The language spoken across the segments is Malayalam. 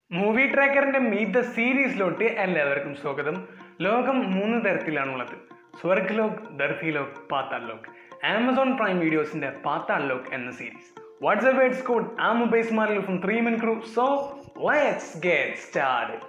മൂവി ട്രാക്കറിന്റെ മീറ്റ് ദ സീരീസിലോട്ട് എല്ലാവർക്കും സ്വാഗതം ലോകം മൂന്ന് തരത്തിലാണുള്ളത് സ്വർഗ്ലോക് ദർഫിലോക് പാത്താൾ ലോക് ആമസോൺ പ്രൈം വീഡിയോസിന്റെ പാത്താൾ ലോക് എന്ന സീരീസ് വാട്സ്ആപ്പ് വേർഡ്സ് കോഡ് ആം ബേസ് മാറിൽ from three men crew so let's get start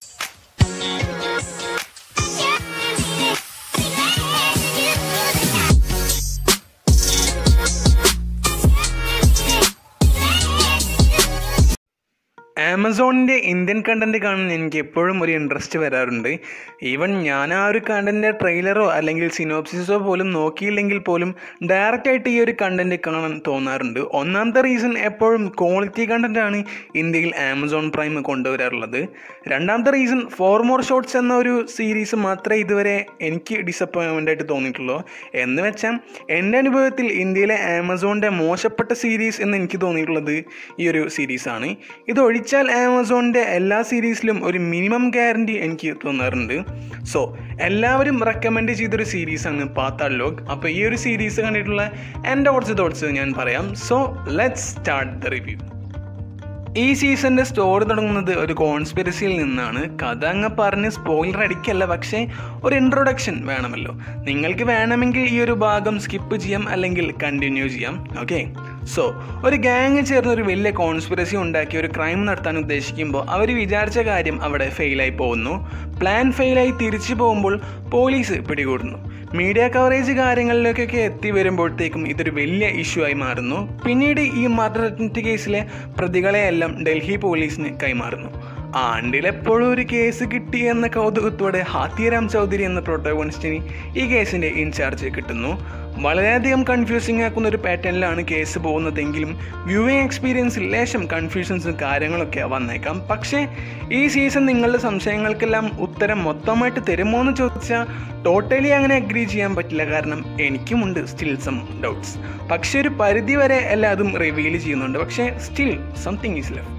ആമസോണിൻ്റെ ഇന്ത്യൻ കണ്ടന്റ് കാണാൻ എനിക്ക് എപ്പോഴും ഒരു ഇൻട്രസ്റ്റ് വരാറുണ്ട് ഈവൻ ഞാൻ ആ ഒരു കണ്ടന്റിൻ്റെ ട്രെയിലറോ അല്ലെങ്കിൽ സിനോപ്സിസോ പോലും നോക്കിയില്ലെങ്കിൽ പോലും ഡയറക്റ്റ് ആയിട്ട് ഈ ഒരു കണ്ടന്റ് കാണാൻ തോന്നാറുണ്ട് ഒന്നാമത്തെ റീസൺ എപ്പോഴും ക്വാളിറ്റി കണ്ടന്റ് ആണ് ഇന്ത്യയിൽ ആമസോൺ പ്രൈം കൊണ്ടുവരാറുള്ളത് രണ്ടാമത്തെ റീസൺ ഫോർ മോർ ഷോട്ട്സ് എന്ന ഒരു സീരീസ് മാത്രമേ ഇതുവരെ എനിക്ക് ഡിസപ്പോയിൻമെൻ്റ് ആയിട്ട് തോന്നിയിട്ടുള്ളൂ എന്ന് വെച്ചാൽ എൻ്റെ അനുഭവത്തിൽ ഇന്ത്യയിലെ ആമസോണിൻ്റെ മോശപ്പെട്ട സീരീസ് എന്ന് എനിക്ക് തോന്നിയിട്ടുള്ളത് ഈ ഒരു സീരീസാണ് ഇത് ഒഴിച്ചാൽ ആമസോണിൻ്റെ എല്ലാ സീരീസിലും ഒരു മിനിമം ഗ്യാരണ്ടി എനിക്ക് തോന്നാറുണ്ട് സോ എല്ലാവരും റെക്കമെൻഡ് ചെയ്തൊരു സീരീസാണ് പാത്താൾ ലോഗ് അപ്പോൾ ഈ ഒരു സീരീസ് കണ്ടിട്ടുള്ള എൻ്റെ കുറച്ച് തോട്ട്സ് ഞാൻ പറയാം so let's start the review ഈ സീസണിൻ്റെ സ്റ്റോറി തുടങ്ങുന്നത് ഒരു കോൺസ്പിരസിയിൽ നിന്നാണ് കഥ അങ്ങ് പറഞ്ഞ് സ്പോയിലർ അടിക്കല്ല പക്ഷേ ഒരു ഇൻട്രൊഡക്ഷൻ വേണമല്ലോ നിങ്ങൾക്ക് വേണമെങ്കിൽ ഈ ഒരു ഭാഗം സ്കിപ്പ് ചെയ്യാം അല്ലെങ്കിൽ കണ്ടിന്യൂ ചെയ്യാം ഓക്കെ സോ ഒരു ഗ്യാങ് ചേർന്ന് ഒരു വലിയ കോൺസ്പിറസി ഉണ്ടാക്കി ഒരു ക്രൈം നടത്താൻ ഉദ്ദേശിക്കുമ്പോൾ അവർ വിചാരിച്ച കാര്യം അവിടെ ഫെയിലായി പോകുന്നു പ്ലാൻ ഫെയിലായി തിരിച്ചു പോകുമ്പോൾ പോലീസ് പിടികൂടുന്നു മീഡിയ കവറേജ് കാര്യങ്ങളിലേക്കൊക്കെ എത്തി വരുമ്പോഴത്തേക്കും ഇതൊരു വലിയ ഇഷ്യൂ ആയി മാറുന്നു പിന്നീട് ഈ മർഡർ അറ്റംപ്റ്റ് കേസിലെ പ്രതികളെയെല്ലാം ഡൽഹി പോലീസിന് കൈമാറുന്നു ആണ്ടിലെപ്പോഴും ഒരു കേസ് കിട്ടി എന്ന കൗതുകത്തോടെ ഹാത്തിറാം ചൗധരി എന്ന പ്രൊട്ടോഗോണിസ്റ്റിന് ഈ കേസിൻ്റെ ഇൻചാർജ് കിട്ടുന്നു വളരെയധികം കൺഫ്യൂസിംഗ് ആക്കുന്ന ഒരു പാറ്റേണിലാണ് കേസ് പോകുന്നതെങ്കിലും വ്യൂവിങ് എക്സ്പീരിയൻസിൽ ലേശം കൺഫ്യൂഷൻസും കാര്യങ്ങളൊക്കെ വന്നേക്കാം പക്ഷേ ഈ സീസൺ നിങ്ങളുടെ സംശയങ്ങൾക്കെല്ലാം ഉത്തരം മൊത്തമായിട്ട് തരുമോ എന്ന് ചോദിച്ചാൽ ടോട്ടലി അങ്ങനെ അഗ്രി ചെയ്യാൻ പറ്റില്ല കാരണം എനിക്കുമുണ്ട് സ്റ്റിൽ സം ഡൗട്ട്സ് പക്ഷേ ഒരു പരിധി വരെ എല്ലാതും റിവീൽ ചെയ്യുന്നുണ്ട് പക്ഷേ സ്റ്റിൽ സംതിങ് ഈസ് ലെഫ്റ്റ്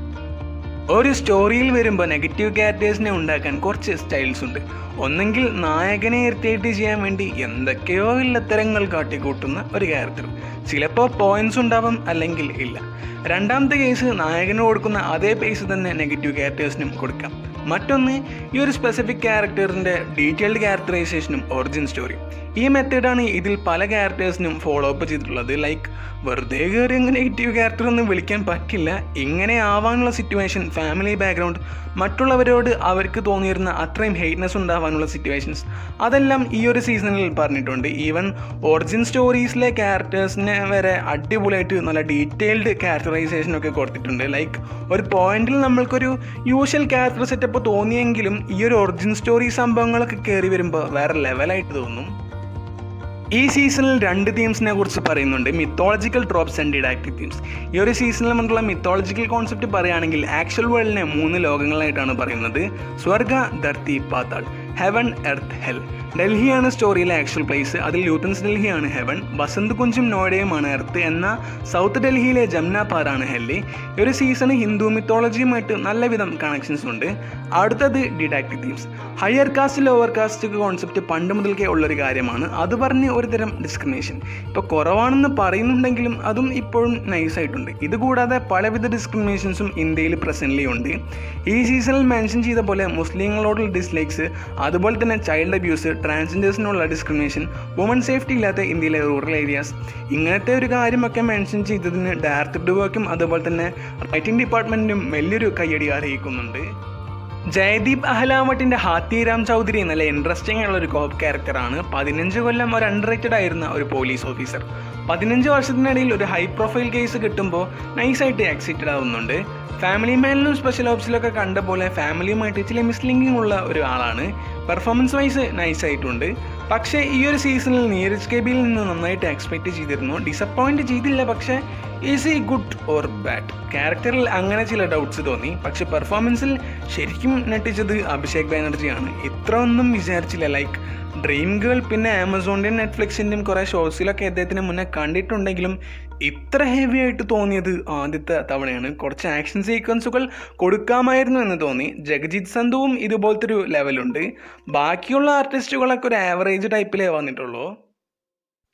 ഒരു സ്റ്റോറിയിൽ വരുമ്പോൾ നെഗറ്റീവ് ക്യാരക്ടേഴ്സിനെ ഉണ്ടാക്കാൻ കുറച്ച് സ്റ്റൈൽസ് ഉണ്ട് ഒന്നെങ്കിൽ നായകനെ ഇറിറ്റേറ്റ് ചെയ്യാൻ വേണ്ടി എന്തൊക്കെയോ ഇല്ലത്തരങ്ങൾ കാട്ടിക്കൂട്ടുന്ന ഒരു ക്യാരക്ടർ ചിലപ്പോൾ പോയിന്റ്സ് ഉണ്ടാവും അല്ലെങ്കിൽ ഇല്ല രണ്ടാമത്തെ കേസ് നായകന് കൊടുക്കുന്ന അതേ പേസ് തന്നെ നെഗറ്റീവ് ക്യാരക്ടേഴ്സിനും കൊടുക്കാം മറ്റൊന്ന് ഈ ഒരു സ്പെസിഫിക് ക്യാരക്ടറിൻ്റെ ഡീറ്റെയിൽഡ് ക്യാരക്ടറൈസേഷനും ഒറിജിൻ സ്റ്റോറിയും ഈ മെത്തേഡാണ് ഇതിൽ പല ക്യാരക്ടേഴ്സിനും ഫോളോ അപ്പ് ചെയ്തിട്ടുള്ളത് ലൈക്ക് വെറുതെ കയറി അങ്ങ് നെഗറ്റീവ് ക്യാരക്ടർ എന്ന് വിളിക്കാൻ പറ്റില്ല ഇങ്ങനെ ആവാനുള്ള സിറ്റുവേഷൻ ഫാമിലി ബാക്ക്ഗ്രൗണ്ട് മറ്റുള്ളവരോട് അവർക്ക് തോന്നിയിരുന്ന അത്രയും ഹെയ്റ്റ്നെസ് ഉണ്ടാവാനുള്ള സിറ്റുവേഷൻസ് അതെല്ലാം ഈ ഒരു സീസണിൽ പറഞ്ഞിട്ടുണ്ട് ഈവൻ ഒറിജിൻ സ്റ്റോറീസിലെ ക്യാരക്ടേഴ്സിനെ വരെ അടിപൊളിയായിട്ട് നല്ല ഡീറ്റെയിൽഡ് ക്യാരക്ടറൈസേഷൻ ഒക്കെ കൊടുത്തിട്ടുണ്ട് ലൈക്ക് ഒരു പോയിന്റിൽ നമ്മൾക്കൊരു യൂഷ്വൽ ക്യാരക്ടർ സെറ്റപ്പ് തോന്നിയെങ്കിലും ഈ ഒരു ഒറിജിൻ സ്റ്റോറി സംഭവങ്ങളൊക്കെ കയറി വരുമ്പോൾ വേറെ ലെവലായിട്ട് തോന്നും ഈ സീസണിൽ രണ്ട് തീംസിനെ കുറിച്ച് പറയുന്നുണ്ട് mythological tropes and didactic themes ഈ ഒരു സീസണിൽ വന്നിട്ടുള്ള മിത്തോളജിക്കൽ കോൺസെപ്റ്റ് പറയുകയാണെങ്കിൽ ആക്ച്വൽ വേൾഡിനെ മൂന്ന് ലോകങ്ങളായിട്ടാണ് പറയുന്നത് സ്വർഗ ധർത്തി പാത്താൾ ഹെവൻ എർത്ത് ഹെൽ ഡൽഹിയാണ് സ്റ്റോറിയിലെ ആക്ച്വൽ പ്ലേസ് അതിൽ യൂത്തൻസ് ഡൽഹിയാണ് ഹെവൻ വസന്ത് കുഞ്ചും നോയിഡയുമാണ് എർത്ത് എന്ന സൗത്ത് ഡൽഹിയിലെ ജംനാപാറാണ് ഹെല്ലി ഈ ഒരു സീസണ് ഹിന്ദു മിത്തോളജിയുമായിട്ട് നല്ലവിധം കണക്ഷൻസ് ഉണ്ട് അടുത്തത് didactic themes higher caste lower caste concept പണ്ട് മുതൽക്കേ ഉള്ളൊരു കാര്യമാണ് അത് പറഞ്ഞ് ഒരുതരം ഡിസ്ക്രിമിനേഷൻ ഇപ്പോൾ കുറവാണെന്ന് പറയുന്നുണ്ടെങ്കിലും അതും ഇപ്പോഴും നൈസായിട്ടുണ്ട് ഇതുകൂടാതെ പലവിധ ഡിസ്ക്രിമിനേഷൻസും ഇന്ത്യയിൽ പ്രസൻ്റ്ലി ഉണ്ട് ഈ സീസണിൽ മെൻഷൻ ചെയ്ത പോലെ മുസ്ലിങ്ങളോടുള്ള ഡിസ്ലൈക്സ് അതുപോലെ തന്നെ ചൈൽഡ് അബ്യൂസ് ട്രാൻസ്ജെൻഡേഴ്സിനുള്ള ഡിസ്ക്രിമിനേഷൻ വുമൺ സേഫ്റ്റി ഇല്ലാത്ത ഇന്ത്യയിലെ റൂറൽ ഏരിയാസ് ഇങ്ങനത്തെ ഒരു കാര്യമൊക്കെ മെൻഷൻ ചെയ്തതിന് ഡയറക്ടർ ഡുവോക്കും അതുപോലെ തന്നെ റൈറ്റിംഗ് ഡിപ്പാർട്ട്മെൻറ്റിനും വലിയൊരു കയ്യടി അറിയിക്കുന്നുണ്ട് ജയദീപ് അഹ്ലാമട്ടിൻ്റെ ഹാത്തിറാം ചൗധരി നല്ല ഇൻട്രസ്റ്റിംഗ് ആയുള്ള ഒരു കോപ്പ് ക്യാരക്ടറാണ് പതിനഞ്ച് കൊല്ലം ഒരു അണ്ടർ റേറ്റഡ് ആയിരുന്ന ഒരു പോലീസ് ഓഫീസർ പതിനഞ്ച് വർഷത്തിനിടയിൽ ഒരു ഹൈ പ്രൊഫൈൽ കേസ് കിട്ടുമ്പോൾ നൈസായിട്ട് എക്സൈറ്റഡ് ആവുന്നുണ്ട് ഫാമിലി മാനിലും സ്പെഷ്യൽ ഓപ്സിലൊക്കെ കണ്ട പോലെ ഫാമിലിയുമായിട്ട് ചില മിസ്ലിങ്കിങ് ഉള്ള ഒരു ആളാണ് പെർഫോമൻസ് വൈസ് നൈസായിട്ടുണ്ട് പക്ഷേ ഈ ഒരു സീസണിൽ നീരജ് കെബിയിൽ നിന്ന് നന്നായിട്ട് എക്സ്പെക്റ്റ് ചെയ്തിരുന്നു ഡിസപ്പോയിൻറ്റ് ചെയ്തില്ല പക്ഷേ ഈസ് ഈ ഗുഡ് ഓർ ബാഡ് ക്യാരക്ടറിൽ അങ്ങനെ ചില ഡൗട്ട്സ് തോന്നി പക്ഷെ പെർഫോമൻസിൽ ശരിക്കും ഞെട്ടിച്ചത് അഭിഷേക് ബാനർജിയാണ് ഇത്ര ഒന്നും വിചാരിച്ചില്ല ലൈക്ക് ഡ്രീം ഗേൾ പിന്നെ ആമസോണിൻ്റെയും നെറ്റ്ഫ്ലിക്സിൻ്റെയും കുറേ ഷോസിലൊക്കെ അദ്ദേഹത്തിന് മുന്നേ കണ്ടിട്ടുണ്ടെങ്കിലും ഇത്ര ഹെവി ആയിട്ട് തോന്നിയത് ആദ്യത്തെ തവണയാണ് കുറച്ച് ആക്ഷൻ സീക്വൻസുകൾ കൊടുക്കാമായിരുന്നു എന്ന് തോന്നി ജഗജിത് സന്ധുവും ഇതുപോലത്തെ ഒരു ലെവലുണ്ട് ബാക്കിയുള്ള ആർട്ടിസ്റ്റുകളൊക്കെ ഒരു ആവറേജ് ടൈപ്പിലേ വന്നിട്ടുള്ളൂ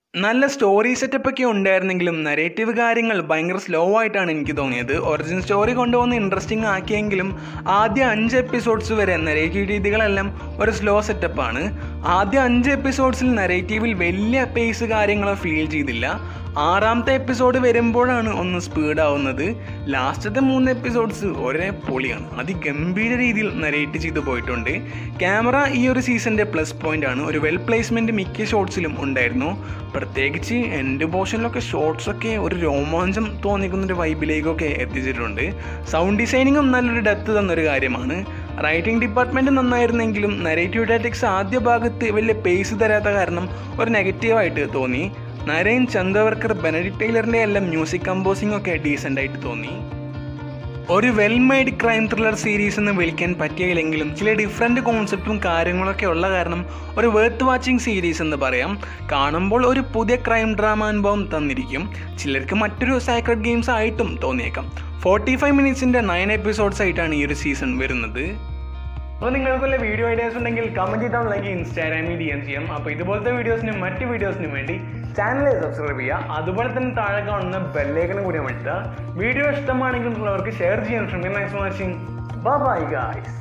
നല്ല സ്റ്റോറി സെറ്റപ്പ് ഒക്കെ ഉണ്ടായിരുന്നെങ്കിലും നരേറ്റീവ് കാര്യങ്ങൾ ഭയങ്കര സ്ലോ ആയിട്ടാണ് എനിക്ക് തോന്നിയത് ഒറിജിൻ സ്റ്റോറി കൊണ്ടുവന്ന് ഇൻട്രസ്റ്റിംഗ് ആക്കിയെങ്കിലും ആദ്യ അഞ്ച് എപ്പിസോഡ്സ് വരെ നരേറ്റീവ് രീതികളെല്ലാം ഒരു സ്ലോ സെറ്റപ്പാണ് ആദ്യ അഞ്ച് എപ്പിസോഡ്സിൽ നരേറ്റീവിൽ വലിയ പേസ് കാര്യങ്ങളോ ഫീൽ ചെയ്തില്ല ആറാമത്തെ എപ്പിസോഡ് വരുമ്പോഴാണ് ഒന്ന് സ്പീഡ് ആവുന്നത് ലാസ്റ്റത്തെ മൂന്ന് എപ്പിസോഡ്സ് ഒരേ പൊളിയാണ് അതിഗംഭീര രീതിയിൽ നരേറ്റ് ചെയ്തു പോയിട്ടുണ്ട് ക്യാമറ ഈ ഒരു സീസണിൻ്റെ പ്ലസ് പോയിന്റ് ആണ് ഒരു വെൽ പ്ലേസ്മെൻറ്റ് മിക്ക ഷോട്ട്സിലും ഉണ്ടായിരുന്നു പ്രത്യേകിച്ച് എൻ്റെ പോർഷനിലൊക്കെ ഷോട്ട്സൊക്കെ ഒരു രോമാഞ്ചം തോന്നിക്കുന്ന ഒരു വൈബിലേക്കൊക്കെ എത്തിച്ചിട്ടുണ്ട് സൗണ്ട് ഡിസൈനിങ്ങും നല്ലൊരു ഡെപ്ത് തന്നൊരു കാര്യമാണ് റൈറ്റിംഗ് ഡിപ്പാർട്ട്മെൻറ്റ് നന്നായിരുന്നെങ്കിലും നരേറ്റീവ് ടാറ്റിക്സ് ആദ്യ ഭാഗത്ത് വലിയ പേസ് തരാത്ത കാരണം ഒരു നെഗറ്റീവായിട്ട് തോന്നി നരേൻ ചന്ദ്രവർക്കർ ബെനഡിക് ടൈലറിൻ്റെ എല്ലാം മ്യൂസിക് കമ്പോസിംഗ് ഒക്കെ ഡീസൻ്റ് ആയിട്ട് തോന്നി ഒരു well made crime thriller series എന്ന് വിളിക്കാൻ പറ്റിയില്ലെങ്കിലും ചില ഡിഫറെൻറ്റ് കോൺസെപ്റ്റും കാര്യങ്ങളൊക്കെ ഉള്ള കാരണം ഒരു വേർത്ത് വാച്ചിങ് സീരീസ് എന്ന് പറയാം കാണുമ്പോൾ ഒരു പുതിയ ക്രൈം ഡ്രാമ അനുഭവം തന്നിരിക്കും ചിലർക്ക് മറ്റൊരു സൈക്രഡ് ഗെയിംസ് ആയിട്ടും തോന്നിയേക്കാം ഫോർട്ടി ഫൈവ് മിനിറ്റ്സിൻ്റെ നയൻ എപ്പിസോഡ്സ് ആയിട്ടാണ് ഈ ഒരു സീസൺ വരുന്നത് അപ്പോൾ നിങ്ങൾക്ക് വല്ല വീഡിയോ ഐഡിയാസ് ഉണ്ടെങ്കിൽ കമൻറ്റ് ചെയ്താൽ അല്ലെങ്കിൽ ഇൻസ്റ്റാഗ്രാമിൽ ഡി എം ചെയ്യാം അപ്പോൾ ഇതുപോലത്തെ വീഡിയോസിനും മറ്റ് വീഡിയോസിനും വേണ്ടി ചാനൽ സബ്സ്ക്രൈബ് ചെയ്യുക അതുപോലെ തന്നെ താഴെ കാണുന്ന ബെല്ലേക്കനും കൂടി അമർത്തുക വീഡിയോ ഇഷ്ടമാണെങ്കിൽ ഉള്ളവർക്ക് ഷെയർ ചെയ്യാൻ ശ്രമിക്കാം thanks for watching bye guys